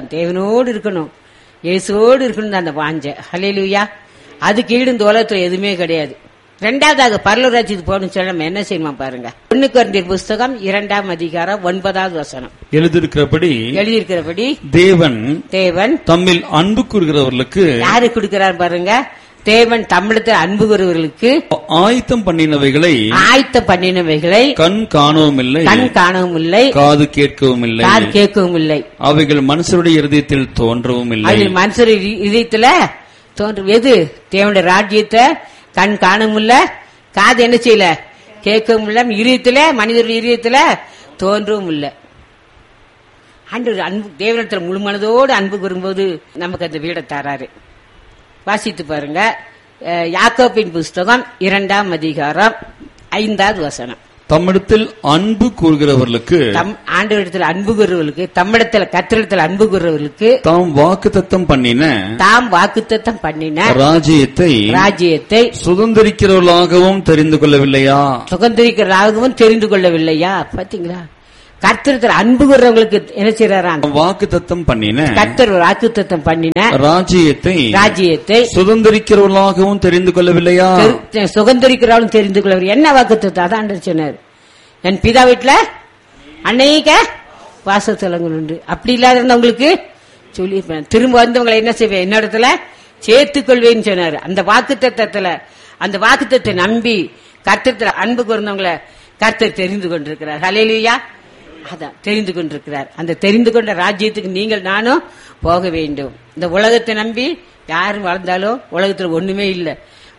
தான் தேவனோடு இருக்கணும் இயேசுவோடு இருக்கணும் அந்த வாஞ்ச ஹalleluya அதுக்கு ஈடு இந்த உலகத்துல எதுவுமே கிடையாது ரெண்டாவதாக பரலூராட்சிக்கு போகணும்னு சொல்ல நம்ம என்ன செய்யணுமா பாருங்க ஒண்ணு குறைந்தர் புஸ்தகம் இரண்டாம் அதிகாரம் ஒன்பதாவது வசனம் எழுதியிருக்கிறபடி எழுதியிருக்கிறபடி தேவன் தேவன் தம்மில் அன்பு கூறுகிறவர்களுக்கு யாரு கொடுக்கிறார் பாருங்க தேவன் தமிழத்தில் அன்பு கூறுவர்களுக்கு ஆயத்தம் பண்ணினவைகளை ஆயத்த பண்ணினவைகளை கண் காணவும் இல்லை கண் காணவும் இல்லை காது கேட்கவும் இல்லை காது கேட்கவும் இல்லை அவைகள் மனுஷருடைய இருதயத்தில் தோன்றவும் இல்லை அதில் மனுஷர் இ- இதயத்துல தோன்றும் எது தேவனுடைய ராஜ்யத்தை கண் காணவும் இல்ல காது என்ன செய்யல கேட்கவும் இல்ல இதயத்துல மனிதருடைய இதயத்துல தோன்றவும் இல்ல ஆண்டவர் அன்பு தேவனிடத்தில் முழு மனதோடு அன்பு கூறும்போது நமக்கு அந்த வீடை தராரு வாசித்து பாருங்க அஹ், யாக்கோபின் புஸ்தகம் இரண்டாம் அதிகாரம் ஐந்தாவது வசனம் தம்மிடத்தில் அன்பு கூறுகிறவர்களுக்கு தம் ஆண்டவரிடத்தில் அன்பு கூறுவர்களுக்கு தம்மிடத்தில் கத்திரிடத்தில் அன்பு கூறுவர்களுக்கு தாம் வாக்குத்தத்தம் பண்ணின தாம் வாக்குத்தத்தம் பண்ணின ராஜ்யத்தை ராஜ்யத்தை சுதந்திரிக்கிறவர்களாகவும் தெரிந்து கொள்ளவில்லையா சுகந்திரிக்கிறதாகவும் தெரிந்து கொள்ளவில்லையா பாத்தீங்களா கர்த்தர் அன்பு கூறவங்களுக்கு என்ன செய்யறாராம் வாக்குத்தத்தம் பண்ணின கர்த்தர் வாக்குத்தத்தம் பண்ணின ராஜ்யத்தை ராஜ்யத்தை சுதந்திரிக்கிறவர்களாகவும் தெரிந்து கொள்ளவில்லையா தெரி- சுகந்தரிக்கிறவளும் தெரிந்து கொள்ளவர் என்ன வாக்குத்தத்தம் அதான் ஆண்டவர் சொன்னார் என் பிதா வீட்டுல அநேக வாசத்தலங்கள் உண்டு அப்படி இல்லாத இருந்தவங்களுக்கு சொல்லியிருப்பேன் திரும்ப வந்தவங்களை என்ன செய்வேன் என்னிடத்துல சேர்த்துக் கொள்வேன்னு சொன்னார் அந்த வாக்குத்தத்தத்துல அந்த வாக்குத்தத்தை நம்பி கர்த்தத்துல அன்பு கூர்ந்தவங்களை கர்த்தர் தெரிந்து கொண்டிருக்கிறார் ஹalleluya அதான் தெரிந்து கொண்டிருக்கிறார் அந்த தெரிந்து கொண்ட ராஜ்யத்துக்கு நீங்கள் நானும் போக வேண்டும் இந்த உலகத்தை நம்பி யாரும் வளர்ந்தாலும் உலகத்துல ஒண்ணுமே இல்லை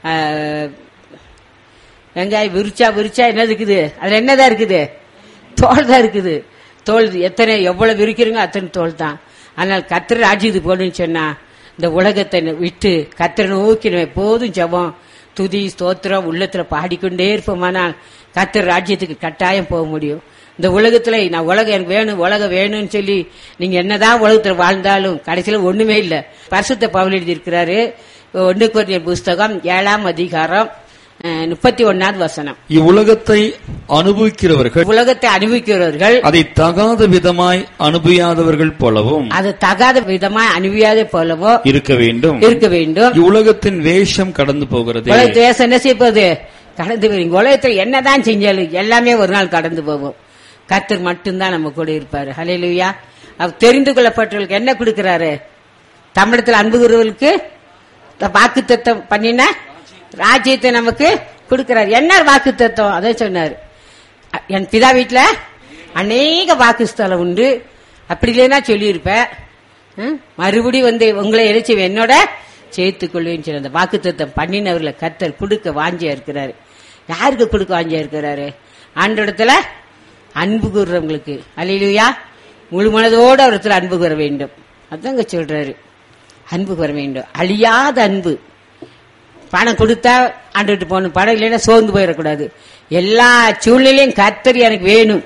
வெங்காயம் விரிச்சா விரிச்சா என்ன இருக்குது அதுல என்னதான் இருக்குது தோல் தான் இருக்குது தோல் எத்தனை எவ்வளவு விரிக்கிறீங்க அத்தனை தோல் தான் ஆனால் கத்திர ராஜ்யத்துக்கு போகணும்னு சொன்னா இந்த உலகத்தை விட்டு கத்திர நோக்கி நம்ம எப்போதும் ஜெபம் துதி ஸ்தோத்திரம் உள்ளத்துல பாடிக்கொண்டே இருப்போமானால் கத்திர ராஜ்யத்துக்கு கட்டாயம் போக முடியும் இந்த உலகத்துல நான் உலகம் எனக்கு வேணும் உலகம் வேணும்னு சொல்லி நீங்க என்னதான் உலகத்துல வாழ்ந்தாலும் கடைசியில ஒண்ணுமே இல்ல பரிசுத்த பவுல் எழுதி இருக்கிறாரு ஒன்று கொரிந்தியர் புஸ்தகம் ஏழாம் அதிகாரம் அஹ், முப்பத்தி ஒன்னாவது வசனம் இவ்வுலகத்தை அனுபவிக்கிறவர்கள் உலகத்தை அனுபவிக்கிறவர்கள் அதை தகாத விதமாய் அனுபவியாதவர்கள் போலவும் அது தகாத விதமா அனுபவியாத போலவோ இருக்க வேண்டும் இருக்க வேண்டும் இவ்வுலகத்தின் வேஷம் கடந்து போகிறது உலக தேசம் என்ன செய்ய போகுது கடந்து போய் உலகத்துல என்னதான் செஞ்சாலும் எல்லாமே ஒரு நாள் கடந்து போகும் கர்த்தர் மட்டும்தான் நம்ம கூட இருப்பாரு ஹalleluya அவர் தெரிந்து கொள்ளப்பட்டவர்களுக்கு என்ன கொடுக்கிறாரு தமிழத்தில் அன்புகிறவர்களுக்கு வாக்கு தத்தம் பண்ணின ராஜ்யத்தை நமக்கு கொடுக்கிறார் என்ன வாக்கு தத்துவம் அதை சொன்னார் அ- என் பிதா வீட்டுல அநேக வாக்குஸ்தலம் உண்டு அப்படி இல்லைன்னா சொல்லியிருப்பேன் ம்? மறுபடி வந்து உங்களை இணைச்சி என்னோட சேர்த்துக் கொள்வேன்னு சொல்லி அந்த வாக்கு தத்தம் பண்ணினவர்களை கத்தர் கொடுக்க வாஞ்சியா இருக்கிறாரு யாருக்கு கொடுக்க வாஞ்சியா இருக்கிறாரு ஆண்டோடத்துல அன்பு கூறுறவங்களுக்கு அல்லையா முழு மனதோடு அவரத்துல அன்பு கூற வேண்டும் அதாங்க சொல்றாரு அன்பு கூற வேண்டும் அழியாத அன்பு பணம் கொடுத்தா ஆண்டுகிட்டு போகணும் பணம் இல்லைன்னா சோர்ந்து போயிடக்கூடாது எல்லா சூழ்நிலையும் கர்த்தர் எனக்கு வேணும்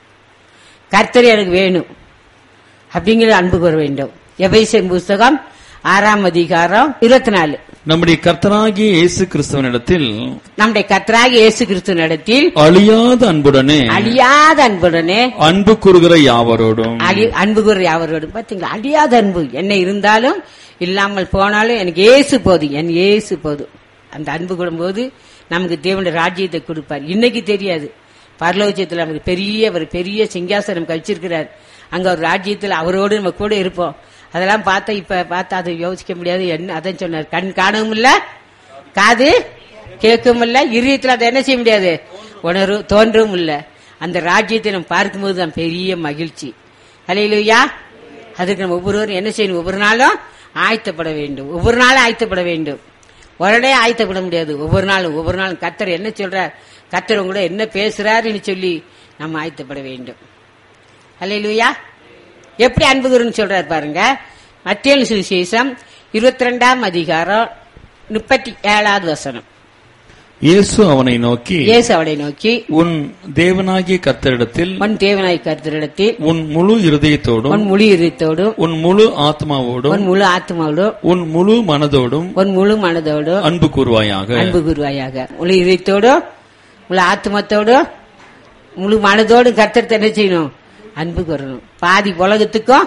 கர்த்தர் எனக்கு வேணும் அப்படிங்கிற அன்பு கூற வேண்டும் எபேசியன் புஸ்தகம் ஆறாம் அதிகாரம் இருபத்தி நாலு நம்முடைய கர்த்தராகிய இயேசு கிறிஸ்துவனிடத்தில் நம்முடைய கர்த்தராகிய இயேசு கிறிஸ்து நடத்தில் அழியாத அன்புடனே அழியாத அன்புடனே அன்பு கூறுகிற யாவரோடும் அழி- அன்பு கூற யாவரோடு பாத்தீங்களா அழியாத அன்பு என்ன இருந்தாலும் இல்லாமல் போனாலும் எனக்கு ஏசு போதும் என் ஏசு போதும் அந்த அன்பு கூடும்போது நமக்கு தேவனுடைய ராஜ்யத்தை கொடுப்பார் இன்னைக்கு தெரியாது பரலோச்சத்தில் நமக்கு பெரிய ஒரு பெரிய சிங்காசனம் கழிச்சிருக்கிறார் அங்க ஒரு ராஜ்யத்தில் அவரோடு நம்ம கூட இருப்போம் அதெல்லாம் பார்த்தா இப்ப பார்த்தா அதை யோசிக்க முடியாது என்ன அதான் சொன்னார் கண் காணவும் இல்ல காது கேட்கவும் இல்ல இருதயத்தில் அதை என்ன செய்ய முடியாது உணர்வு தோன்றவும் இல்ல அந்த ராஜ்யத்தை நம்ம பார்க்கும்போது தான் பெரிய மகிழ்ச்சி அலையிலுயா அதுக்கு நம்ம ஒவ்வொருவரும் என்ன செய்யணும் ஒவ்வொரு நாளும் ஆயத்தப்பட வேண்டும் ஒவ்வொரு நாளும் ஆயத்தப்பட வேண்டும் உடனே ஆயத்தப்பட முடியாது ஒவ்வொரு நாளும் ஒவ்வொரு நாளும் கத்தர் என்ன சொல்றார் கத்தர் உங்களோட என்ன பேசுறாருன்னு சொல்லி நம்ம ஆயத்தப்பட வேண்டும் அல்லையா எப்படி அன்புகுருன்னு சொல்றாரு பாருங்க மத்திய சுவிசேஷம் இருபத்தி ரெண்டாம் அதிகாரம் முப்பத்தி ஏழாவது வசனம் இயேசு அவனை நோக்கி இயேசு அவளை நோக்கி உன் தேவனாகிய கர்த்தரிடத்தில் உன் தேவனாய் கருத்திடத்தில் உன் முழு இருதயத்தோடும் உன் முழு இருத்தோடும் உன் முழு ஆத்மாவோடும் உன் முழு ஆத்மாவோடும் உன் முழு மனதோடும் உன் முழு மனதோடும் அன்பு கூறுவாயாக அன்பு கூறுவாயாக முழு இதயத்தோடும் முழு ஆத்மத்தோடும் முழு மனதோடும் கர்த்தர் என்ன செய்யணும் அன்பு கூறணும் பாதி உலகத்துக்கும்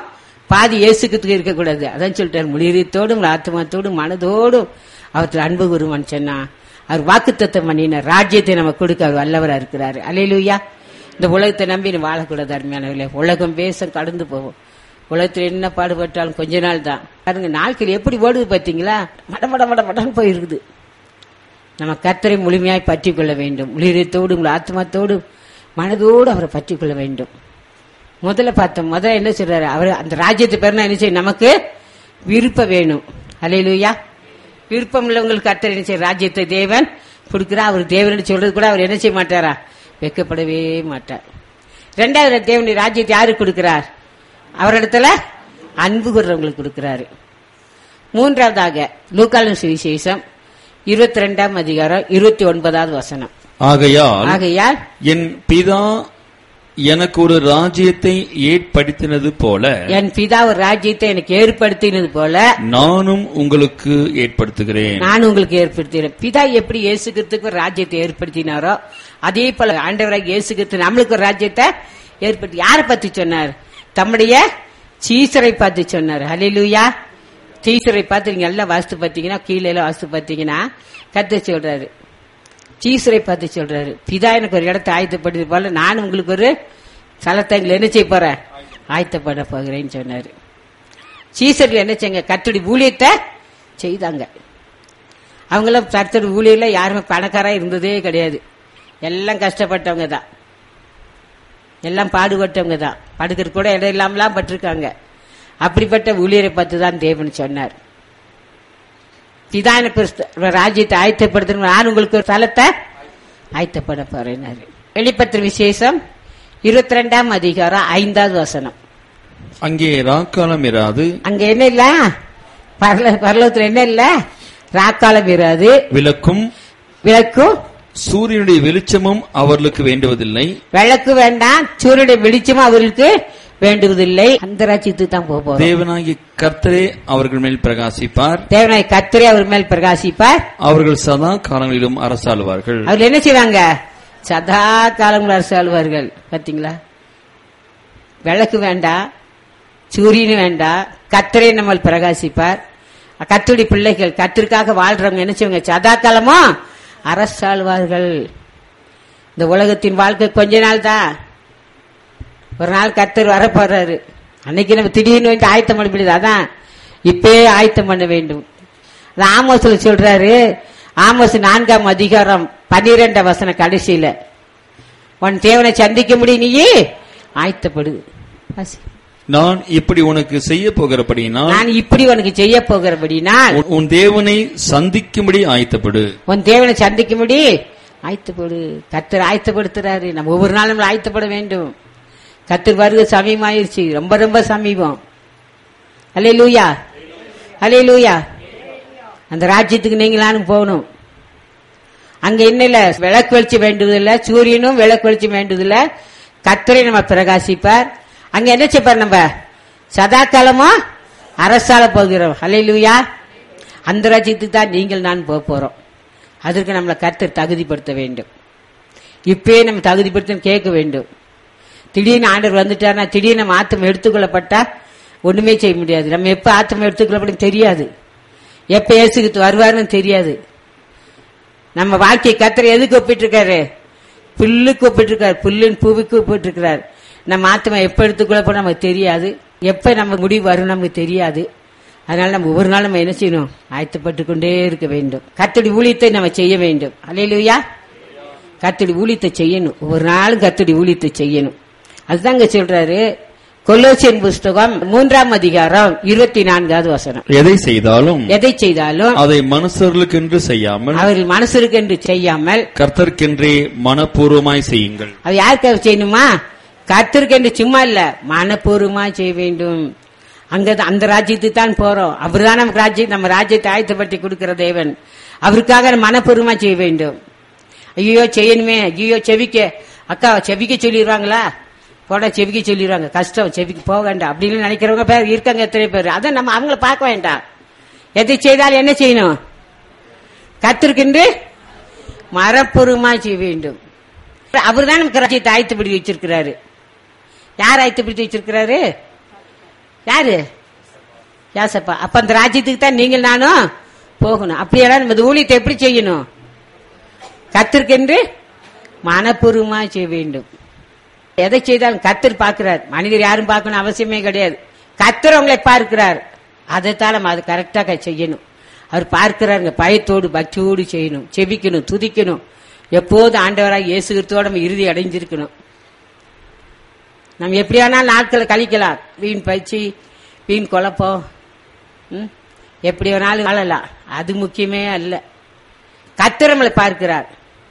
பாதி இயேசுக்கு இருக்கக்கூடாது அதான் சொல்லிட்டார் முழியத்தோடும் ஆத்மாத்தோடும் மனதோடும் அவர்கள் அன்பு குருவன் சொன்னா அவர் வாக்குத்தத்தம் பண்ணினார் ராஜ்யத்தை நம்ம கொடுக்க அவர் வல்லவரா இருக்கிறாரு அலையிலுயா இந்த உலகத்தை நம்பி நீ வாழக்கூடாது அருமையானவர்களே உலகம் பேச கடந்து போவோம் உலகத்தில் என்ன பாடுபட்டாலும் கொஞ்ச நாள் தான் பாருங்க நாட்கள் எப்படி ஓடுது பார்த்தீங்களா மட மட மட மடன்னு போயிருக்குது நம்ம கத்தரை முழுமையாய் பற்றி கொள்ள வேண்டும் உளிரத்தோடும் உங்கள் ஆத்மாத்தோடும் மனதோடு அவரை பற்றி கொள்ள வேண்டும் முதல்ல பார்த்தோம் முதல்ல என்ன சொல்றாரு அவர் அந்த ராஜ்யத்தை பேர் என்ன செய்யும் நமக்கு விருப்பம் வேணும் அலையிலுயா விருப்பம் உள்ளவங்களுக்கு கத்தர் என்ன செய்ய ராஜ்யத்தை தேவன் கொடுக்கிறா அவர் தேவன் சொல்றது கூட அவர் என்ன செய்ய மாட்டாரா வெக்கப்படவே மாட்டார் ரெண்டாவது தேவனுடைய ராஜ்யத்தை யாருக்கு கொடுக்கிறார் அவரிடத்துல அன்பு கூறுறவங்களுக்கு கொடுக்கிறாரு மூன்றாவதாக லூக்காலின் சுவிசேஷம் இருபத்தி ரெண்டாம் அதிகாரம் இருபத்தி ஒன்பதாவது வசனம் ஆகையால் ஆகையால் என் பிதா எனக்கு ஒரு ராஜ்யத்தை ஏற்படுத்தினது போல என் பிதா ஒரு ராஜ்யத்தை எனக்கு ஏற்படுத்தினது போல நானும் உங்களுக்கு ஏற்படுத்துகிறேன் நான் உங்களுக்கு ஏற்படுத்தினேன் பிதா எப்படி இயேசுக்கிறதுக்கு ஒரு ராஜ்யத்தை ஏற்படுத்தினாரோ அதே போல ஆண்டவராக இயேசுகிறது நம்மளுக்கு ஒரு ராஜ்யத்தை ஏற்படுத்தி யாரை பத்தி சொன்னார் தம்முடைய சீசரை பார்த்து சொன்னார் ஹலிலூயா சீசரை பார்த்து நீங்க எல்லாம் வாஸ்து பார்த்தீங்கன்னா கீழே எல்லாம் வாஸ்து பார்த்தீங்கன்னா கத்த சொல்றாரு சீசரை பார்த்து சொல்றாரு பிதா எனக்கு ஒரு இடத்தை ஆயத்தப்படுது போல நான் உங்களுக்கு ஒரு ஸ்தலத்தை என்ன செய்ய போறேன் ஆயத்தப்பட போகிறேன்னு சொன்னாரு சீசர்கள் என்ன செய்யுங்க கத்துடி ஊழியத்தை செய்தாங்க அவங்களாம் கர்த்தர் ஊழியர்ல யாருமே பணக்காரா இருந்ததே கிடையாது எல்லாம் கஷ்டப்பட்டவங்க தான் எல்லாம் பாடுபட்டவங்க தான் படுக்கிற கூட இடம் இல்லாமலாம் பட்டிருக்காங்க அப்படிப்பட்ட ஊழியரை பார்த்து தான் தேவன் சொன்னார் பிதான ராஜ்யத்தை ஆயத்தப்படுத்தணும் நான் உங்களுக்கு ஒரு தலத்தை ஆயத்தப்பட போறேன்னாரு வெளிப்பத்திர விசேஷம் இருபத்தி ரெண்டாம் அதிகாரம் ஐந்தாவது வசனம் அங்கே ராக்காலம் இராது அங்க என்ன இல்ல பரல பரலோகத்துல என்ன இல்ல ராக்காலம் இராது விளக்கும் விளக்கும் சூரியனுடைய வெளிச்சமும் அவர்களுக்கு வேண்டுவதில்லை விளக்கு வேண்டாம் சூரியனுடைய வெளிச்சமும் அவர்களுக்கு வேண்டுவதில்லை அந்த ராஜ்யத்துக்கு தான் போக போறோம் தேவனாகிய கர்த்தரே அவர்கள் மேல் பிரகாசிப்பார் தேவனாய் கத்திரே அவர் மேல் பிரகாசிப்பார் அவர்கள் சதா காலங்களிலும் அரசாளுவார்கள் அவர் என்ன செய்வாங்க சதா காலம் அரசாழ்வார்கள் பாத்தீங்களா விளக்கு வேண்டாம் சூரியன் வேண்டாம் கத்திரே நம்ம பிரகாசிப்பார் கத்துடி பிள்ளைகள் கத்திற்காக வாழ்றவங்க என்ன செய்வாங்க சதா காலமும் அரசாழ்வார்கள் இந்த உலகத்தின் வாழ்க்கை கொஞ்ச நாள் தான் ஒரு நாள் கத்தர் வரப்போறாரு அன்னைக்கு நம்ம திடீர்னு வந்து ஆயத்தம் பண்ண முடியாது அதான் இப்பயே ஆயத்தம் பண்ண வேண்டும் அது ஆமோஸ்ல சொல்றாரு ஆமோஸ் நான்காம் அதிகாரம் பன்னிரெண்டாம் வசன கடைசியில உன் தேவனை சந்திக்க முடியும் நீயே ஆயத்தப்படு வாசி. நான் இப்படி உனக்கு செய்ய போகிறபடியினால் நான் இப்படி உனக்கு செய்ய போகிறபடினால் உன்- உன் தேவனை சந்திக்கும்படி ஆயத்தப்படு உன் தேவனை சந்திக்கும்படி ஆயத்தப்படு கத்தர் ஆயத்தப்படுத்துறாரு நம்ம ஒவ்வொரு நாளும் நம்மள ஆயத்தப்பட வேண்டும் கத்தர் வருக சமீபமாயிருச்சு ரொம்ப ரொம்ப சமீபம் அலே லூயா அலே லூயா அந்த ராஜ்யத்துக்கு நீங்களானும் போகணும் அங்க என்ன இல்ல விளக்கு வெளிச்சம் வேண்டுவதில்ல சூரியனும் விளக்கு வெளிச்சம் வேண்டுவதில்ல கத்தரை நம்ம பிரகாசிப்பார் அங்க என்ன செய்ப்பார் நம்ம சதா காலமும் அரசால போகிறோம் ஹalleluya அந்த ராஜ்யத்துக்கு தான் நீங்கள் நான் போக போறோம் அதற்கு நம்மளை கர்த்தர் தகுதிப்படுத்த வேண்டும் இப்பயே நம்ம தகுதிப்படுத்த கேட்க வேண்டும் திடீர்னு ஆண்டவர் வந்துட்டார்னா திடீர்னு நம்ம ஆத்தம் எடுத்துக்கொள்ளப்பட்டா ஒண்ணுமே செய்ய முடியாது நம்ம எப்ப ஆத்தம் எடுத்துக்கொள்ளப்படும் தெரியாது எப்ப இயேசுக்கு வருவாருன்னு தெரியாது நம்ம வாழ்க்கையை கத்தரை எதுக்கு ஒப்பிட்டு இருக்காரு புல்லுக்கு ஒப்பிட்டு இருக்காரு புல்லின் பூவுக்கு ஒப்பிட்டு இருக்கிறார் நம்ம ஆத்மா எப்ப எடுத்துக்கொள்ளப்படும் நமக்கு தெரியாது எப்ப நம்ம முடிவு வரும் நமக்கு தெரியாது அதனால நம்ம ஒவ்வொரு நாளும் நம்ம என்ன செய்யணும் ஆயத்தப்பட்டு கொண்டே இருக்க வேண்டும் கத்தடி ஊழியத்தை நம்ம செய்ய வேண்டும் அலையிலுயா கத்தடி ஊழியத்தை செய்யணும் ஒவ்வொரு நாளும் கத்தடி ஊழியத்தை செய்யணும் அதுதாங்க சொல்றாரு கொல்லோசியன் புஸ்தகம் மூன்றாம் அதிகாரம் இருபத்தி நான்காவது வசனம் எதை செய்தாலும் எதை செய்தாலும் அதை மனுஷர்களுக்கென்று செய்யாமல் அவர்கள் மனசுக்கு என்று செய்யாமல் கர்த்தர்க்கென்றே மனப்பூர்வமாய் செய்யுங்கள் அது யாருக்காக செய்யணுமா கத்திருக்கேன் சும்மா இல்ல மனப்பூர்வமா செய்ய வேண்டும் அங்க அந்த ராஜ்யத்துக்கு தான் போறோம் அவர்தான் நமக்கு ராஜ்யம் நம்ம ராஜ்யத்தை ஆயத்தப்படுத்தி கொடுக்கிற தேவன் அவருக்காக நம்ம மனப்பூர்வமா செய்ய வேண்டும் ஐயோ செய்யணுமே ஐயோ செவிக்க அக்கா செவிக்க சொல்லிடுவாங்களா போட செவிக்க சொல்லிடுவாங்க கஷ்டம் செவிக்கு போக வேண்டாம் அப்படின்னு நினைக்கிறவங்க பேர் இருக்காங்க எத்தனை பேர் அதை நம்ம அவங்கள பார்க்க வேண்டாம் எதை செய்தாலும் என்ன செய்யணும் கத்திருக்கின்று மரப்பூர்வமா செய்ய வேண்டும் அவர் தான் நமக்கு ராஜ்யத்தை ஆயத்தப்படுத்தி வச்சிருக்கிறாரு யார் ஆயத்தப்படுத்தி வச்சிருக்கிறாரு யாரு யாசப்பா அப்ப அந்த ராஜ்யத்துக்கு தான் நீங்கள் நானும் போகணும் அப்படியெல்லாம் நம்ம இந்த ஊழியத்தை எப்படி செய்யணும் கத்திருக்கென்று மனப்பூர்வமா செய்ய வேண்டும் எதை செய்தாலும் கத்தர் பார்க்கிறார் மனிதர் யாரும் பார்க்கணும் அவசியமே கிடையாது கத்தர் உங்களை பார்க்கிறார் அதைத்தான் நம்ம அது கரெக்டாக செய்யணும் அவர் பார்க்கிறாருங்க பயத்தோடு பக்தியோடு செய்யணும் செபிக்கணும் துதிக்கணும் எப்போதும் ஆண்டவராக இயேசு கிறிஸ்துவோட நம்ம இறுதி அடைஞ்சிருக்கணும் நம்ம எப்படி வேணாலும் நாட்களை கழிக்கலாம் வீண் பயிற்சி வீண் குழப்பம் ம்? எப்படி வேணாலும் வாழலாம் அது முக்கியமே அல்ல கத்தர் நம்மளை பார்க்கிறார்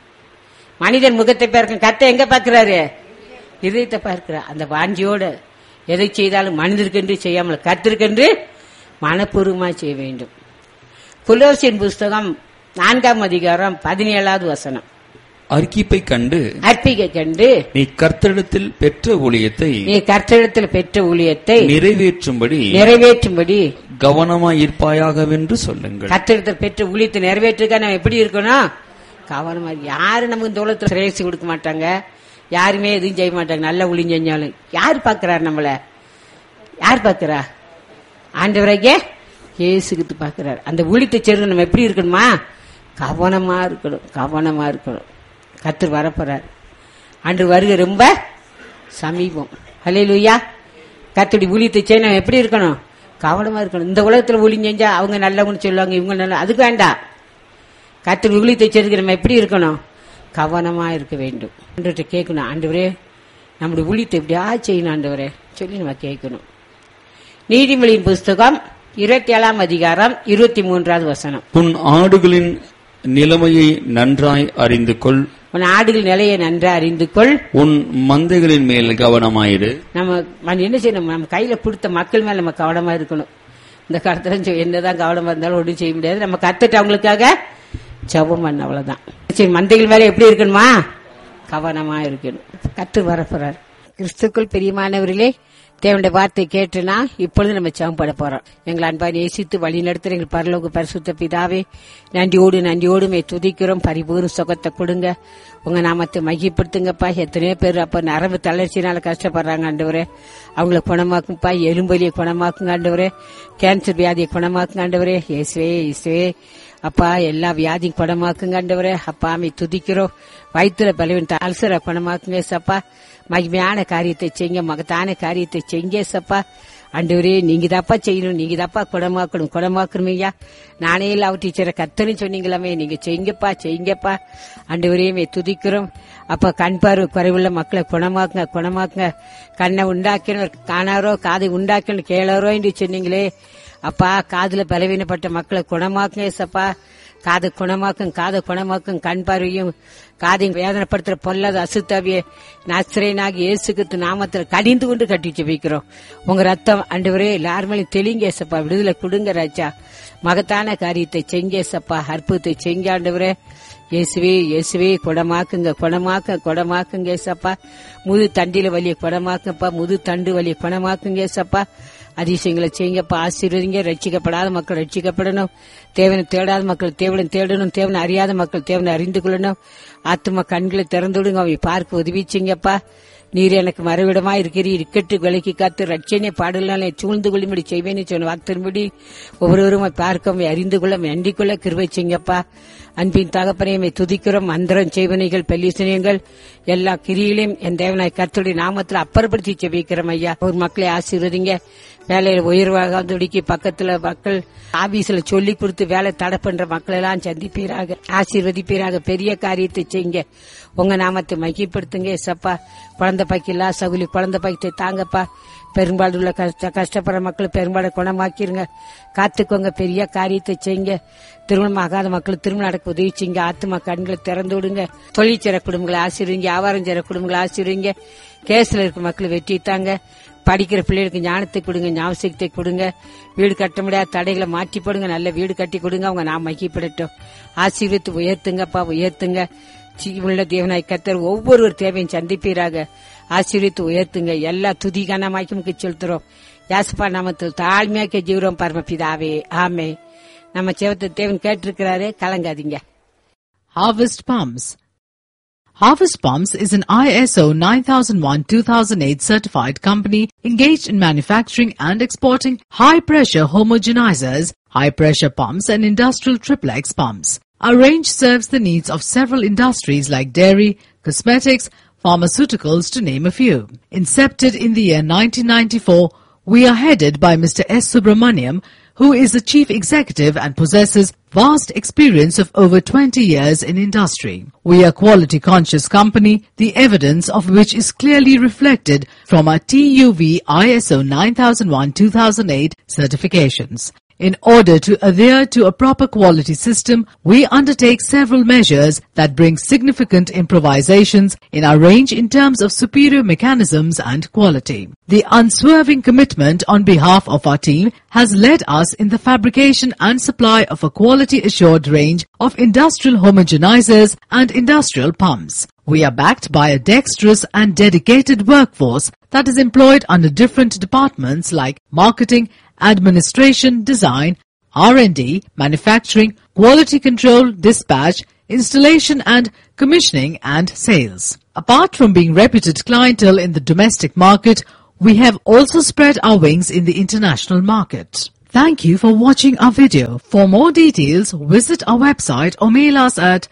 மனிதன் முகத்தை பார்க்க கத்த எங்க பார்க்கிறாரு இதயத்தை பார்க்கிறார் அந்த வாஞ்சியோட எதை செய்தாலும் மனிதருக்கென்று செய்யாமல் கத்திருக்கென்று மனப்பூர்வமா செய்ய வேண்டும் புலோசின் புஸ்தகம் நான்காம் அதிகாரம் பதினேழாவது வசனம் அர்க்கிப்பை கண்டு அற்பிகை கண்டு நீ கர்த்தரிடத்தில் பெற்ற ஊழியத்தை நீ கர்த்தரிடத்தில் பெற்ற ஊழியத்தை நிறைவேற்றும்படி நிறைவேற்றும்படி கவனமாயிருப்பாயாகவென்று சொல்லுங்கள் கர்த்தரிடத்தில் பெற்ற ஊழியத்தை நிறைவேற்றுக்க நம்ம எப்படி இருக்கணும் கவனமா இரு. யாரும் நமக்கு இந்த உலகத்துல சிரேசி கொடுக்க மாட்டாங்க யாருமே எதுவும் செய்ய மாட்டாங்க நல்ல ஊழியம் செஞ்சாலும் யார் பாக்குறார் நம்மள யார் பாக்குறா ஆண்டவராகிய இயேசுகிட்டு பாக்குறார் அந்த ஊழியத்தை சேர்ந்து நம்ம எப்படி இருக்கணுமா கவனமா இருக்கணும் கவனமா இருக்கணும் கத்தர் வரப்போறார் அன்று வருகை ரொம்ப சமீபம் ஹalleluya கத்தடி ஊழியத்தை செய்ய நம்ம எப்படி இருக்கணும் கவனமா இருக்கணும் இந்த உலகத்துல ஊழியம் செஞ்சா அவங்க நல்லவங்க சொல்லுவாங்க இவங்க நல்ல அதுக்கு வேண்டாம் கத்தடி ஊழியத்தை செய்யறதுக்கு நம்ம எப்படி இருக்கணும் கவனமா இருக்க வேண்டும் ஆண்டவர்கிட்ட கேட்கணும் ஆண்டவரே நம்முடைய ஊழியத்தை எப்படியா செய்யணும் ஆண்டவரே சொல்லி நம்ம கேட்கணும் நீதிமொழியின் புஸ்தகம் இருபத்தி ஏழாம் அதிகாரம் இருபத்தி மூன்றாவது வசனம் உன் ஆடுகளின் நிலைமையை நன்றாய் அறிந்து கொள் உன் ஆடுகள் நிலையை நன்றா அறிந்து கொள் உன் மந்தைகளின் மேல் கவனமாயிரு நம்ம நம்ம என்ன செய்யணும் நம்ம கையில கொடுத்த மக்கள் மேல நம்ம கவனமா இருக்கணும் இந்த காலத்துல சொ- என்னதான் கவனமா இருந்தாலும் ஒன்றும் செய்ய முடியாது நம்ம கத்துட்டு அவங்களுக்காக ஜெபம் பண்ண அவ்வளவுதான் சரி மந்தைகள் மேல எப்படி இருக்கணுமா கவனமா இருக்கணும் கத்து வரப்போறார் கிறிஸ்துக்குள் பிரியமானவர்களே தேவனுடைய வார்த்தை கேட்டுனா இப்பொழுது நம்ம ஜெபம் பண்ண போறோம் எங்களை அன்பா நேசித்து வழி நடத்துற எங்கள் பரலோக பரிசுத்த பிதாவே நன்றியோடு நன்றியோடு மே துதிக்கிறோம் பரிபூர்ண சுகத்தை கொடுங்க உங்க நாமத்தை மகிப்படுத்துங்கப்பா எத்தனையோ பேர் அப்ப நரம்பு தளர்ச்சினால கஷ்டப்படுறாங்க ஆண்டவரே அவங்கள குணமாக்குங்கப்பா எலும்பலியை குணமாக்குங்க ஆண்டவரே கேன்சர் வியாதியை குணமாக்குங்க ஆண்டவரே இயேசுவே இயேசுவே அப்பா எல்லா வியாதியும் குணமாக்குங்க ஆண்டவரே அப்பா அமை துதிக்கிறோம் வயிற்றுல பலவீன அல்சரை குணமாக்குங்க சப்பா மகிமையான காரியத்தை செய்யுங்க மகத்தான காரியத்தை செய்யுங்க சப்பா ஆண்டவரே நீங்க தாப்பா செய்யணும் நீங்க தாப்பா குணமாக்கணும் குணமாக்கணும் ஐயா நானே இல்லாவ டீச்சரை கத்தன்னு சொன்னீங்களாமே நீங்க செய்யுங்கப்பா செய்யுங்கப்பா ஆண்டவரே மே துதிக்கிறோம் அப்ப கண் பார்வை குறைவுள்ள மக்களை குணமாக்குங்க குணமாக்குங்க கண்ணை உண்டாக்கணும் காணாரோ காதை உண்டாக்கணும் கேளாரோ என்று சொன்னீங்களே அப்பா காதுல பலவீனப்பட்ட மக்களை குணமாக்குங்க ஏசப்பா காதை குணமாக்கும் காதை குணமாக்கும் கண் பார்வையும் காதையும் வேதனைப்படுத்துற பொல்லாத அசுத்தாவிய நஸ்ரேனாகி இயேசுக்கு நாமத்தில் கடிந்து கொண்டு கட்டி ஜெபிக்கிறோம் உங்க ரத்தம் அண்டுவரே எல்லாருமே தெளிங்க ஏசப்பா விடுதலை கொடுங்க ராஜா மகத்தான காரியத்தை செங்க ஏசப்பா அற்புதத்தை செங்க ஆண்டவரே இயேசுவே இயேசுவே குணமாக்குங்க குணமாக்க குணமாக்குங்க ஏசப்பா முது தண்டில வலிய குணமாக்குங்கப்பா முது தண்டு வலிய குணமாக்குங்க ஏசப்பா அதிசயங்களை செய்யுங்கப்பா ஆசீர்வதிங்க ரட்சிக்கப்படாத மக்கள் ரட்சிக்கப்படணும் தேவனை தேடாத மக்கள் தேவனை தேடணும் தேவனை அறியாத மக்கள் தேவனை அறிந்து கொள்ளணும் ஆத்தும கண்களை திறந்து விடுங்க அவை பார்க்க உதவி செய்யுங்கப்பா நீர் எனக்கு மறுவிடமா இருக்கிறீர் இக்கட்டு விலைக்கு காத்து ரட்சனை பாடலாலே சூழ்ந்து கொள்ளும்படி செய்வேன்னு சொன்ன வார்த்தையின்படி ஒவ்வொருவரும் பார்க்க அறிந்து கொள்ள அண்டிக் கொள்ள கிருபை செய்யுங்கப்பா அன்பின் தகப்பனையுமே துதிக்கிறோம் மந்திரம் செய்வனைகள் பெல்லிசனியங்கள் எல்லா கிரியிலையும் என் தேவனாய் கர்த்தருடைய நாமத்தில் அப்புறப்படுத்தி செபிக்கிறோம் ஐயா ஒரு மக்களை ஆசீர்வதிங்க வேலையில உயர்வாக துடிக்கி பக்கத்துல மக்கள் ஆபீஸ்ல சொல்லி கொடுத்து வேலை தடை பண்ற மக்கள் எல்லாம் சந்திப்பீராக ஆசீர்வதிப்பீராக பெரிய காரியத்தை செய்யுங்க உங்க நாமத்தை மகிப்படுத்துங்க சப்பா குழந்தை பாக்கில்லா சகுலி குழந்தை பாக்கியத்தை தாங்கப்பா பெரும்பாலும் உள்ள கஷ்ட கஷ்டப்படுற மக்கள் பெரும்பாலும் குணமாக்கிருங்க காத்துக்கோங்க பெரிய காரியத்தை செய்யுங்க திருமணம் ஆகாத மக்கள் திருமணம் நடக்க உதவி செய்யுங்க ஆத்துமா கண்களை திறந்து விடுங்க தொழில் செய்ற குடும்பங்களை ஆசீர்வீங்க வியாபாரம் செய்ற குடும்பங்களை ஆசீர்வீங்க கேஸ்ல இருக்க மக்கள் வெற்றி தாங்க படிக்கிற பிள்ளைகளுக்கு ஞானத்தை கொடுங்க ஞாபகத்தை கொடுங்க வீடு கட்ட முடியாத தடைகளை மாற்றி போடுங்க நல்ல வீடு கட்டி கொடுங்க அவங்க நான் மகிப்படட்டும் ஆசீர்வித்து உயர்த்துங்கப்பா உயர்த்துங்க ஜீவனுள்ள தேவனாய் கத்தர் ஒவ்வொரு தேவையும் சந்திப்பீராக ஆசீர்வித்து உயர்த்துங்க எல்லா துதி கனமாக்கி செலுத்துறோம் யாசப்பா நாமத்தில் தாழ்மையாக்க ஜீவரம் பரமபிதாவே ஆமே நம்ம செவத்தை தேவன் கேட்டிருக்கிறாரு கலங்காதீங்க Harvest Palms. Harvest Pumps is an ISO 9001-2008 certified company engaged in manufacturing and exporting high-pressure homogenizers, high-pressure pumps and industrial triplex pumps. Our range serves the needs of several industries like dairy, cosmetics, pharmaceuticals to name a few. Incepted in the year 1994, we are headed by Mr. S. Subramaniam, who is the chief executive and possesses vast experience of over 20 years in industry. We are quality conscious company, the evidence of which is clearly reflected from our TUV ISO 9001-2008 certifications. In order to adhere to a proper quality system, we undertake several measures that bring significant improvisations in our range in terms of superior mechanisms and quality. The unswerving commitment on behalf of our team has led us in the fabrication and supply of a quality assured range of industrial homogenizers and industrial pumps. We are backed by a dexterous and dedicated workforce that is employed under different departments like marketing, administration, design, R&D, manufacturing, quality control, dispatch, installation and commissioning and sales. Apart from being reputed clientele in the domestic market, we have also spread our wings in the international market. Thank you for watching our video. For more details, visit our website or mail us at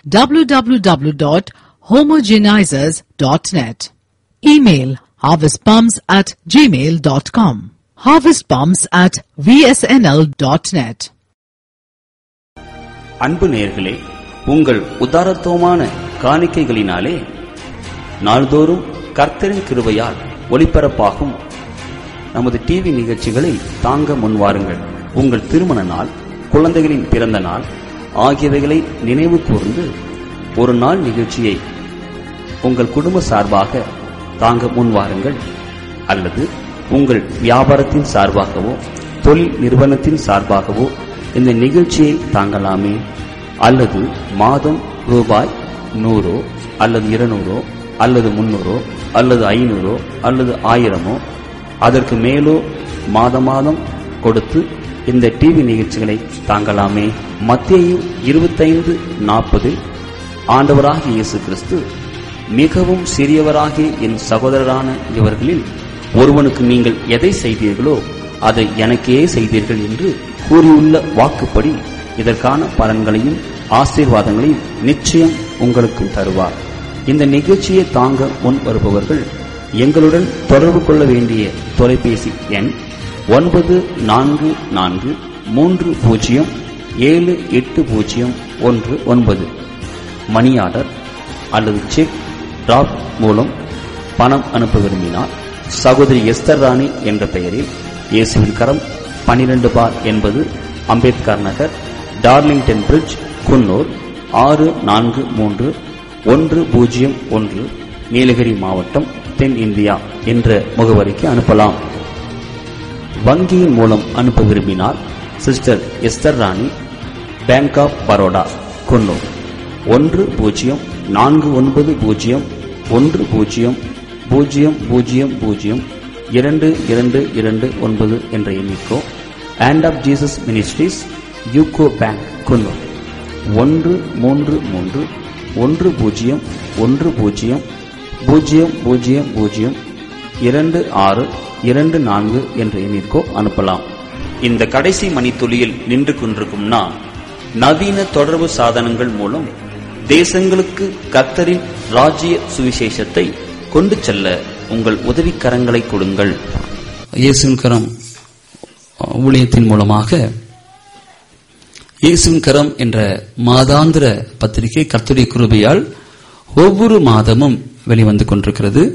www.homogenizers.net. Email harvestpumps at gmail.com. Harvestpumps at vsnl.net. அன்பு நேயர்களே உங்கள் உதாரத்துவமான காணிக்கைகளினாலே நாள்தோறும் கர்த்தரின் கிருபையால் ஒளிபரப்பாகும் நமது TV நிகழ்ச்சிகளை தாங்க முன்வாருங்கள் உங்கள் திருமண நாள் குழந்தைகளின் பிறந்த நாள் ஆகியவைகளை நினைவு கூர்ந்து ஒரு நாள் நிகழ்ச்சியை உங்கள் குடும்ப சார்பாக தாங்க முன்வாருங்கள் அல்லது உங்கள் வியாபாரத்தின் சார்பாகவோ தொழில் நிறுவனத்தின் சார்பாகவோ இந்த நிகழ்ச்சியை தாங்கலாமே அல்லது மாதம் ரூபாய் நூறோ அல்லது இருநூறோ அல்லது முன்னூறோ அல்லது ஐநூறோ அல்லது ஆயிரமோ அதற்கு மேலோ மாத மாதம் கொடுத்து இந்த டிவி நிகழ்ச்சிகளை தாங்கலாமே மத்திய இருபத்தைந்து நாற்பதில் ஆண்டவராகிய இயேசு கிறிஸ்து மிகவும் சிறியவராகிய என் சகோதரரான இவர்களில் ஒருவனுக்கு நீங்கள் எதை செய்தீர்களோ அதை எனக்கே செய்தீர்கள் என்று கூறியுள்ள வாக்குப்படி இதற்கான பலன்களையும் ஆசீர்வாதங்களையும் நிச்சயம் உங்களுக்கும் தருவார் இந்த நிகழ்ச்சியை தாங்க முன் வருபவர்கள் எங்களுடன் தொடர்பு கொள்ள வேண்டிய தொலைபேசி எண் ஒன்பது நான்கு நான்கு மூன்று பூஜ்ஜியம் ஏழு எட்டு பூஜ்ஜியம் ஒன்று ஒன்பது மணி ஆர்டர் அல்லது செக் டிராப் மூலம் பணம் அனுப்ப விரும்பினால் சகோதரி எஸ்தர் ராணி என்ற பெயரில் இயேசுவின் கரம் பனிரெண்டு பார் என்பது அம்பேத்கர் நகர் டார்லிங்டன் பிரிட்ஜ் குன்னூர் ஆறு நான்கு மூன்று ஒன்று பூஜ்ஜியம் ஒன்று நீலகிரி மாவட்டம் தென் இந்தியா என்ற முகவரிக்கு அனுப்பலாம் வங்கியின் மூலம் அனுப்ப விரும்பினால் sister Esther Rani bank of Baroda Coonoor ஒன்று பூஜ்ஜியம் நான்கு ஒன்பது பூஜ்ஜியம் ஒன்று பூஜ்ஜியம் பூஜ்ஜியம் பூஜ்ஜியம் பூஜ்ஜியம் இரண்டு இரண்டு இரண்டு ஒன்பது என்ற எண்ணிக்கோ hand of Jesus ministries UCO bank Coonoor ஒன்று மூன்று மூன்று ஒன்று பூஜ்ஜியம் ஒன்று பூஜ்ஜியம் பூஜ்ஜியம் பூஜ்ஜியம் பூஜ்ஜியம் இரண்டு ஆறு இரண்டு நான்கு என்ற எண்ணிற்கோ அனுப்பலாம் இந்த கடைசி மணித்துளியில் நின்று கொண்டிருக்கும் நான் நவீன தொடர்பு சாதனங்கள் மூலம் தேசங்களுக்கு கத்தரின் ராஜ்ய சுவிசேஷத்தை கொண்டு செல்ல உங்கள் உதவிக்கரங்களை கொடுங்கள் இயேசுவின் கரம் ஊழியத்தின் மூலமாக இயேசுவின் கரம் என்ற மாதாந்திர பத்திரிகை கர்த்தருடைய கிருபையால் ஒவ்வொரு மாதமும் வெளிவந்து கொண்டிருக்கிறது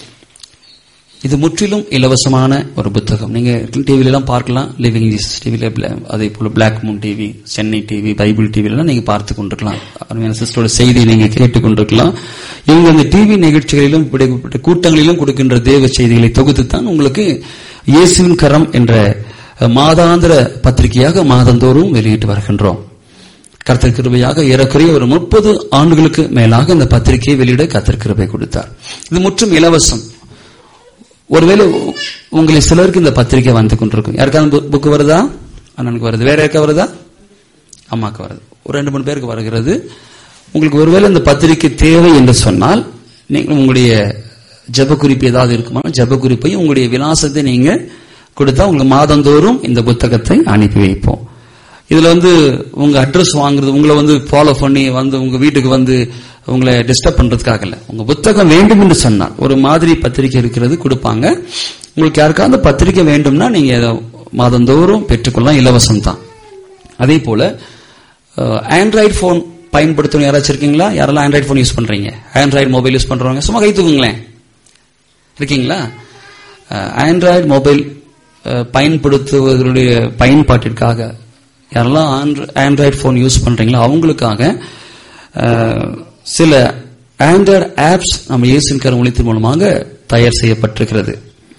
இது முற்றிலும் இலவசமான ஒரு புத்தகம் நீங்க டிவில எல்லாம் பார்க்கலாம் லிவிங் ஜீசஸ் டிவில அதே போல black moon TV Chennai TV Bible TV எல்லாம் நீங்க பார்த்து கொண்டிருக்கலாம் அருமையான சிஸ்டரோட செய்தியை நீங்க கேட்டுக் கொண்டிருக்கலாம் இவங்க அந்த டிவி நிகழ்ச்சிகளிலும் இப்படிப்பட்ட கூட்டங்களிலும் கொடுக்கின்ற தேவ செய்திகளை தொகுத்து தான் உங்களுக்கு இயேசுவின் கரம் என்ற மாதாந்திர பத்திரிகையாக மாதந்தோறும் வெளியிட்டு வருகின்றோம் கர்த்தர் கிருபையாக ஏறக்குறைய ஒரு முப்பது ஆண்டுகளுக்கு மேலாக இந்த பத்திரிகையை வெளியிட கர்த்தர் கிருபை கொடுத்தார் இது முற்றும் இலவசம் ஒருவேளை உங்களை சிலருக்கு இந்த பத்திரிகை வந்து கொண்டிருக்கும் யாருக்காவது புக்கு வருதா அண்ணனுக்கு வருது வேற யாருக்கா வருதா அம்மாக்கு வருது ஒரு ரெண்டு மூணு பேருக்கு வருகிறது உங்களுக்கு ஒருவேளை இந்த பத்திரிக்கை தேவை என்று சொன்னால் நீங்கள் உங்களுடைய ஜெப குறிப்பு ஏதாவது இருக்குமா ஜெப குறிப்பையும் உங்களுடைய விலாசத்தை நீங்க கொடுத்தா உங்களுக்கு மாதந்தோறும் இந்த புத்தகத்தை அனுப்பி வைப்போம் இதுல வந்து உங்க அட்ரஸ் வாங்குறது உங்களை வந்து ஃபாலோ பண்ணி வந்து உங்க வீட்டுக்கு வந்து உங்களை டிஸ்டர்ப் பண்றதுக்காக இல்ல உங்க புத்தகம் வேண்டும் என்று சொன்னால் ஒரு மாதிரி பத்திரிக்கை இருக்கிறது கொடுப்பாங்க உங்களுக்கு யாருக்காவது பத்திரிக்கை வேண்டும்னா நீங்க அதை மாதந்தோறும் பெற்றுக்கொள்ளலாம் இலவசம் தான் அதே போல ஆண்ட்ராய்டு போன் பயன்படுத்தணும் யாராச்சும் இருக்கீங்களா யாரெல்லாம் ஆண்ட்ராய்டு போன் யூஸ் பண்றீங்க ஆண்ட்ராய்டு மொபைல் யூஸ் பண்றவங்க சும்மா கை தூக்குங்களேன் இருக்கீங்களா ஆண்ட்ராய்டு மொபைல் பயன்படுத்துவதனுடைய பயன்பாட்டிற்காக யாரெல்லாம் ஆண்ட்ராய்டு போன் யூஸ் பண்றீங்களோ அவங்களுக்காக அஹ், சில ஆண்ட்ராய்டு ஆப்ஸ் நம்ம இயேசுவின் கருமொழித்தின் மூலமாக தயார் செய்யப்பட்டிருக்கிறது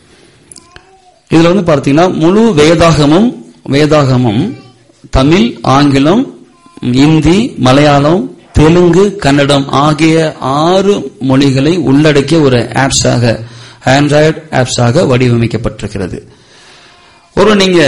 இதுல வந்து பார்த்தீங்கன்னா முழு வேதாகமும் வேதாகமும் தமிழ் ஆங்கிலம் இந்தி மலையாளம் தெலுங்கு கன்னடம் ஆகிய ஆறு மொழிகளை உள்ளடக்கிய ஒரு ஆப்ஸாக ஆண்ட்ராய்டு ஆப்ஸாக வடிவமைக்கப்பட்டிருக்கிறது ஒரு நீங்க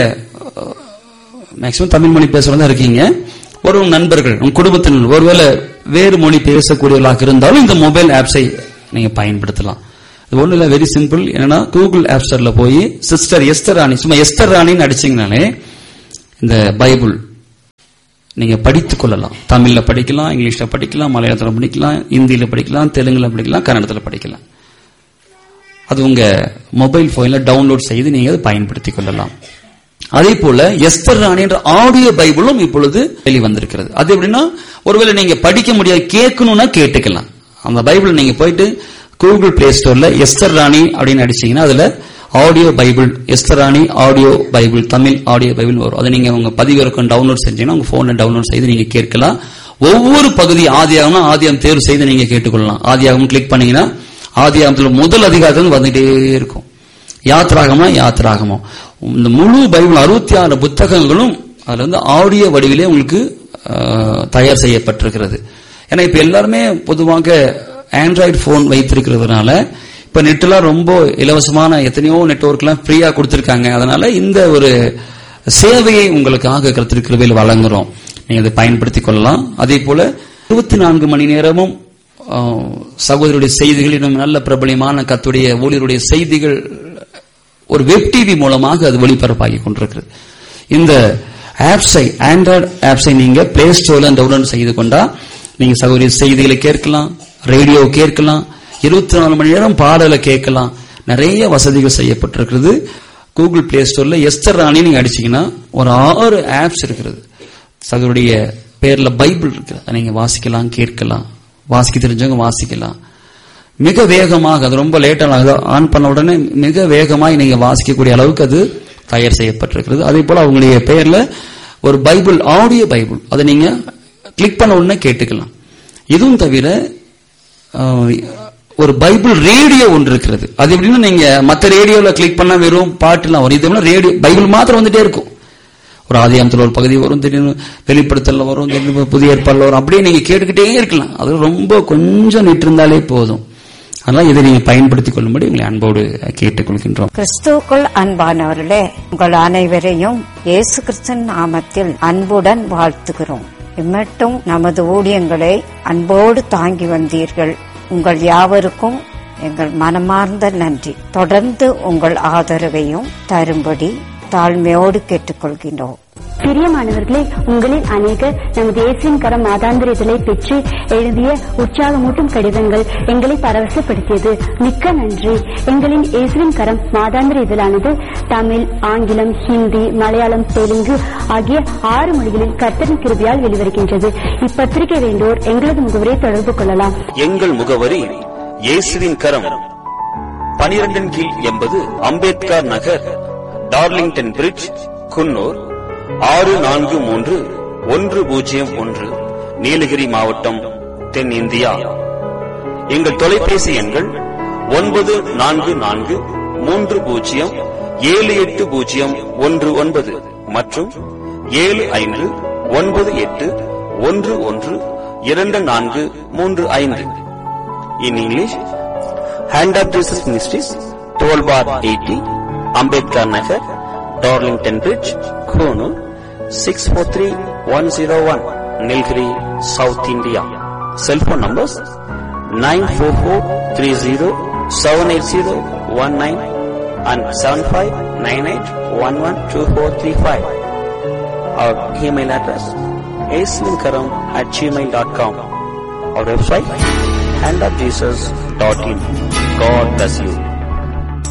மேக்சிமம் தமிழ் மொழி பேசுறதா இருக்கீங்க ஒரு உங்க நண்பர்கள் உங்க குடும்பத்தினர் ஒருவேளை வேறு மொழி பேசக்கூடியவர்களாக இருந்தாலும் இந்த மொபைல் ஆப்ஸை நீங்க பயன்படுத்தலாம் இது ஒண்ணு இல்ல வெரி சிம்பிள் என்னன்னா கூகுள் ஆப் ஸ்டோர்ல போய் சிஸ்டர் எஸ்தர் ராணி சும்மா எஸ்தர் ராணின்னு அடிச்சீங்கனாலே இந்த பைபிள் நீங்க படித்துக் கொள்ளலாம் தமிழ்ல படிக்கலாம் இங்கிலீஷ்ல படிக்கலாம் மலையாளத்துல படிக்கலாம் இந்தியில படிக்கலாம் தெலுங்குல படிக்கலாம் கன்னடத்துல படிக்கலாம் அது உங்க மொபைல் போன்ல டவுன்லோட் செய்து நீங்க அதை பயன்படுத்திக் கொள்ளலாம் அதே போல எஸ்தர் ராணி என்ற ஆடியோ பைபிளும் இப்பொழுது வெளிவந்திருக்கிறது அது எப்படின்னா ஒருவேளை நீங்க படிக்க முடியாது கேட்கணும்னா கேட்டுக்கலாம் அந்த பைபிள் நீங்க போயிட்டு கூகுள் பிளே ஸ்டோர்ல எஸ்தர் ராணி அப்படின்னு அடிச்சீங்கன்னா அதுல audio Bible Esther Rani audio Bible Tamil audio Bible வரும் அதை நீங்க உங்க பதிவிறக்கம் டவுன்லோட் செஞ்சீங்கன்னா உங்க போன்ல டவுன்லோட் செய்து நீங்க கேட்கலாம் ஒவ்வொரு பகுதி ஆதியாகம்னா ஆதியாகம் தேர்வு செய்து நீங்க கேட்டுக்கொள்ளலாம் ஆதியாகம் கிளிக் பண்ணீங்கன்னா ஆதியாகத்துல முதல் அதிகாரத்தில் வந்துட்டே இருக்கும் யாத்ராகமா யாத்ராகமோ இந்த முழு பைபிள் அறுபத்தி ஆறு புத்தகங்களும் அதுல வந்து ஆடியோ வடிவிலே உங்களுக்கு ஆஹ், தயார் செய்யப்பட்டிருக்கிறது ஏன்னா இப்ப எல்லாருமே பொதுவாக ஆண்ட்ராய்டு போன் வைத்திருக்கிறதுனால இப்ப நெட்லாம் ரொம்ப இலவசமான எத்தனையோ நெட்வொர்க்லாம் ஃப்ரீயா கொடுத்திருக்காங்க அதனால இந்த ஒரு சேவையை உங்களுக்காக கருத்திருக்கிறவையில் வழங்குறோம் நீங்க அதை பயன்படுத்திக் கொள்ளலாம் அதே போல இருபத்தி நான்கு மணி நேரமும் ஆஹ், சகோதரருடைய செய்திகள் இன்னும் நல்ல பிரபலியமான கத்துடைய ஊழியருடைய செய்திகள் ஒரு வெப் டிவி மூலமாக அது ஒளிபரப்பாகி கொண்டிருக்கிறது இந்த ஆப்ஸை ஆண்ட்ராய்டு ஆப்ஸை நீங்க பிளே ஸ்டோர்ல டவுன்லோட் செய்து கொண்டா நீங்க சகோதரி செய்திகளை கேட்கலாம் ரேடியோ கேட்கலாம் இருபத்தி நாலு மணி நேரம் பாடலை கேட்கலாம் நிறைய வசதிகள் செய்யப்பட்டிருக்கிறது கூகுள் பிளே ஸ்டோர்ல எஸ்தர் ராணி நீங்க அடிச்சீங்கன்னா ஒரு ஆறு ஆப்ஸ் இருக்கிறது சகோதரிய பேர்ல பைபிள் இருக்கு அதை நீங்க வாசிக்கலாம் கேட்கலாம் வாசிக்க தெரிஞ்சவங்க வாசிக்கலாம் மிக வேகமாக அது ரொம்ப லேட்டாக ஆன் பண்ண உடனே மிக வேகமாக நீங்க வாசிக்கக்கூடிய அளவுக்கு அது தயார் செய்யப்பட்டிருக்கிறது அதே போல அவங்களுடைய பெயர்ல ஒரு பைபிள் ஆடியோ பைபிள் அதை நீங்க கிளிக் பண்ண உடனே கேட்டுக்கலாம் இதுவும் தவிர அஹ், ஒரு பைபிள் ரேடியோ ஒன்று இருக்கிறது அது எப்படின்னா நீங்க மற்ற ரேடியோல கிளிக் பண்ணா வெறும் பாட்டுலாம் வரும் இது ரேடியோ பைபிள் மாத்திரம் வந்துட்டே இருக்கும் ஒரு ஆதியாமத்தில் ஒரு பகுதி வரும் திடீர்னு வெளிப்படுத்தல வரும் திடீர்னு புதிய ஏற்பாடுல வரும் அப்படியே நீங்க கேட்டுக்கிட்டே இருக்கலாம் அது ரொம்ப கொஞ்சம் நிட்டிருந்தாலே போதும் அதனால இதை நீங்க பயன்படுத்திக் கொள்ளும்படி உங்களை அன்போடு கேட்டுக்கொள்கின்றோம் கிறிஸ்துவுக்குள் அன்பானவர்களே உங்கள் அனைவரையும் இயேசு கிறிஸ்தன் நாமத்தில் அன்புடன் வாழ்த்துகிறோம் இம்மட்டும் நமது ஊழியங்களை அன்போடு தாங்கி வந்தீர்கள் உங்கள் யாவருக்கும் எங்கள் மனமார்ந்த நன்றி தொடர்ந்து உங்கள் ஆதரவையும் தரும்படி தாழ்மையோடு கேட்டுக்கொள்கின்றோம் பிரியமானவர்களே உங்களில் அநேகர் நமது இயேசுவின் கரம் மாதாந்திர இதழை பெற்று எழுதிய உற்சாகமூட்டும் கடிதங்கள் எங்களை பரவசப்படுத்தியது மிக்க நன்றி எங்களின் இயேசுவின் கரம் மாதாந்திர இதழானது தமிழ் ஆங்கிலம் ஹிந்தி மலையாளம் தெலுங்கு ஆகிய ஆறு மொழிகளில் கர்த்தரின் கிருபியால் வெளிவருகின்றது இப்பத்திரிகை வேண்டோர் எங்களது முகவரை தொடர்பு கொள்ளலாம் எங்கள் முகவரி இயேசுவின் கரம் பனிரெண்டின் கீழ் எண்பது அம்பேத்கர் நகர் டார்லிங்டன் பிரிட்ஜ் குன்னூர் ஆறு நான்கு மூன்று ஒன்று பூஜ்ஜியம் ஒன்று நீலகிரி மாவட்டம் தென்னிந்தியா எங்கள் தொலைபேசி எண்கள் ஒன்பது நான்கு நான்கு மூன்று பூஜ்ஜியம் ஏழு எட்டு பூஜ்ஜியம் ஒன்று ஒன்பது மற்றும் ஏழு ஐந்து ஒன்பது எட்டு ஒன்று ஒன்று இரண்டு நான்கு மூன்று ஐந்து in English hand of Jesus ministries twelve bar eighty Ambedkar Nagar Darlington bridge Coonoor six four three one zero one Nilgiri south India Cell phone numbers 94430 and 7598112435. Our email address aslinkaram at gmail.com. Our website handofjesus.in. God bless you.